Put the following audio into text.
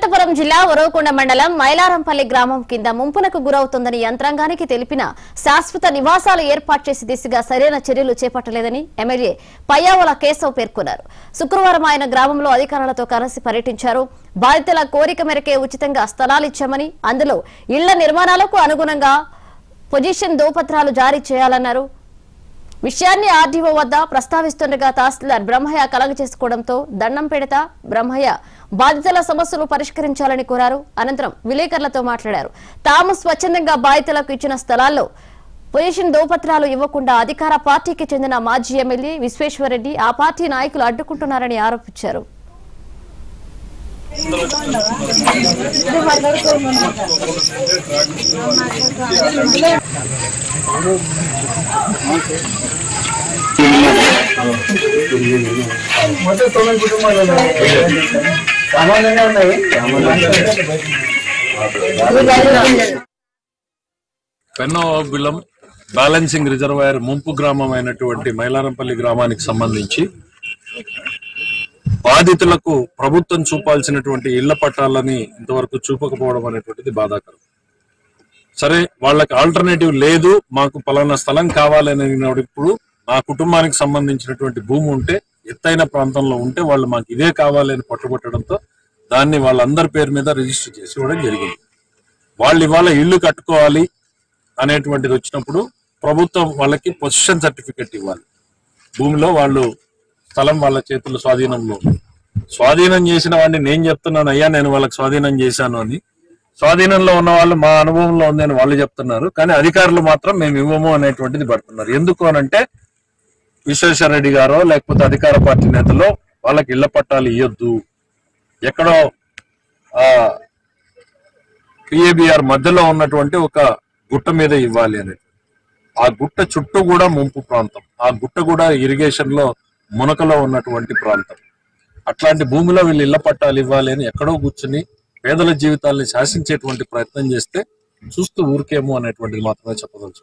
అనంతపురం జిల్లా ఉరవకొండ మండలం మైలారంపల్లి గ్రామం కింద ముంపునకు గురవుతోందని యంత్రాంగానికి తెలిపిన శాశ్వత నివాసాలు ఏర్పాటు చేసే దిశగా సరైన చర్యలు చేపట్టలేదని ఎమ్మెల్యే పయ్యావుల కేశవ్ పేర్కొన్నారు శుక్రవారం ఆయన గ్రామంలో అధికారులతో కలిసి పర్యటించారు బాధితుల కోరిక మేరకే ఉచితంగా స్థలాలు ఇచ్చామని అందులో ఇళ్ల నిర్మాణాలకు అనుగుణంగా పొజిషన్ దోపత్రాలు జారీ చేయాలన్నారు విషయాన్ని ఆర్డీఓ వద్ద ప్రస్తావిస్తుండగా తహసీల్దార్ బ్రహ్మయ్య కలగ చేసుకోవడంతో దండం పెడతా బ్రహ్మయ్య బాధితుల సమస్యలు పరిష్కరించాలని కోరారు అనంతరం విలేకరులతో మాట్లాడారు తాము స్వచ్ఛందంగా బాధితులకు ఇచ్చిన స్థలాల్లో పొజిషన్ దోపత్రాలు ఇవ్వకుండా అధికార పార్టీకి చెందిన మాజీ ఎమ్మెల్యే విశ్వేశ్వరరెడ్డి ఆ పార్టీ నాయకులు అడ్డుకుంటున్నారని ఆరోపించారు మొత్తం తొమ్మిది కుటుంబాలు ఉన్నాయి సామాన్యంగా ఉన్నాయి పెన్నోబిలం బ్యాలెన్సింగ్ రిజర్వాయర్ ముంపు గ్రామం అయినటువంటి మైలారంపల్లి గ్రామానికి సంబంధించి బాధితులకు ప్రభుత్వం చూపాల్సినటువంటి ఇళ్ల పట్టాలని ఇంతవరకు చూపకపోవడం అనేటువంటిది బాధాకరం సరే వాళ్ళకి ఆల్టర్నేటివ్ లేదు మాకు పలానా స్థలం కావాలని అడిగినప్పుడు నా కుటుంబానికి సంబంధించినటువంటి భూమి ఉంటే ఎత్తైన ప్రాంతంలో ఉంటే వాళ్ళు మాకు ఇదే కావాలి అని పట్టుబట్టడంతో దాన్ని వాళ్ళందరి పేరు మీద రిజిస్టర్ చేసి ఇవ్వడం జరిగింది వాళ్ళు ఇవాళ ఇల్లు కట్టుకోవాలి అనేటువంటిది వచ్చినప్పుడు ప్రభుత్వం వాళ్ళకి పొజిషన్ సర్టిఫికెట్ ఇవ్వాలి భూమిలో వాళ్ళు స్థలం వాళ్ళ చేతుల స్వాధీనంలో ఉంది. స్వాధీనం చేసిన వాడిని నేను చెప్తున్నాను అయ్యా నేను వాళ్ళకి స్వాధీనం చేశాను అని స్వాధీనంలో ఉన్న వాళ్ళు మా అనుభవంలో ఉంది అని వాళ్ళు చెప్తున్నారు కానీ అధికారులు మాత్రం మేము ఇవ్వము అనేటువంటిది పడుతున్నారు ఎందుకు అనంటే విశ్వేశ్వర రెడ్డి గారో లేకపోతే అధికార పార్టీ నేతలో వాళ్ళకి ఇళ్ల పట్టాలు ఇవ్వద్దు ఎక్కడో ఆ పిఏబిఆర్ మధ్యలో ఉన్నటువంటి ఒక గుట్ట మీద ఇవ్వాలి అనేది ఆ గుట్ట చుట్టూ కూడా ముంపు ప్రాంతం ఆ గుట్ట కూడా ఇరిగేషన్ లో మునకలో ఉన్నటువంటి ప్రాంతం అట్లాంటి భూమిలో వీళ్ళు ఇళ్ల పట్టాలు ఇవ్వాలి అని ఎక్కడో కూర్చుని పేదల జీవితాల్ని శాసించేటువంటి ప్రయత్నం చేస్తే చూస్తూ ఊరికేమో అనేటువంటిది మాత్రమే చెప్పదలుచు